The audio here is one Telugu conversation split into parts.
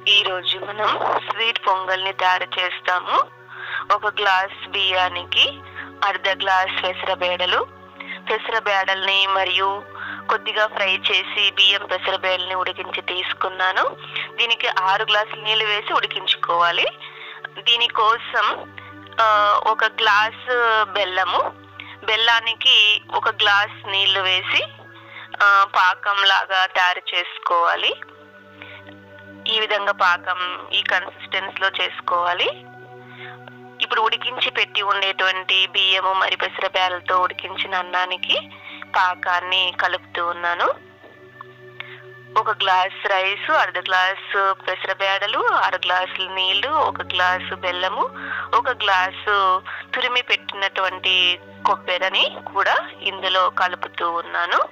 ఈ రోజు మనం స్వీట్ పొంగల్ని తయారు చేస్తాము ఒక గ్లాస్ బియ్యానికి అర్ధ గ్లాస్ పెసరబేడలు పెసరబేడల్ని మరియు కొద్దిగా ఫ్రై చేసి బియ్యం పెసరబేడల్ని ఉడికించి తీసుకున్నాను దీనికి ఆరు గ్లాసులు నీళ్ళు వేసి ఉడికించుకోవాలి దీనికోసం ఆ, ఒక గ్లాస్ బెల్లము బెల్లానికి ఒక గ్లాస్ నీళ్లు వేసి ఆ, పాకం లాగా తయారు చేసుకోవాలి ఈ విధంగా పాకం ఈ కన్సిస్టెన్సీలో చేసుకోవాలి ఇప్పుడు ఉడికించి పెట్టి ఉండేటువంటి బియ్యము మరి పెసరబేలతో ఉడికించిన అన్నానికి పాకాన్ని కలుపుతూ ఉన్నాను ఒక గ్లాస్ రైస్ అర్ధ గ్లాసు పెసరబేడలు అర గ్లాసులు నీళ్లు ఒక గ్లాసు బెల్లము ఒక గ్లాసు తురిమి పెట్టినటువంటి కొబ్బరిని కూడా ఇందులో కలుపుతూ ఉన్నాను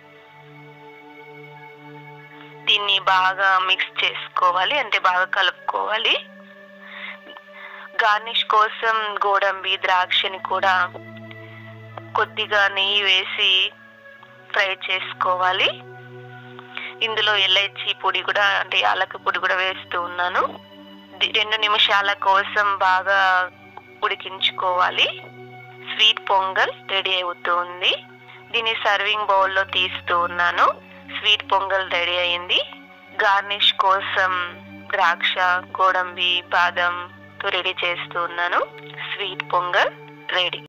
దీన్ని బాగా మిక్స్ చేసుకోవాలి అంటే బాగా కలుపుకోవాలి గార్నిష్ కోసం గోడంబి ద్రాక్షని కూడా కొద్దిగా నెయ్యి వేసి ఫ్రై చేసుకోవాలి ఇందులో ఎల్ఐచి పొడి కూడా అంటే యాలక పొడి కూడా వేస్తూ ఉన్నాను ది- రెండు నిమిషాల కోసం బాగా ఉడికించుకోవాలి స్వీట్ పొంగల్ రెడీ అవుతుంది దీన్ని సర్వింగ్ బౌల్లో తీస్తూ ఉన్నాను స్వీట్ పొంగల్ రెడీ అయింది గార్నిష్ కోసం ద్రాక్ష గోడంబి బాదం తో రెడీ చేస్తూ ఉన్నాను స్వీట్ పొంగల్ రెడీ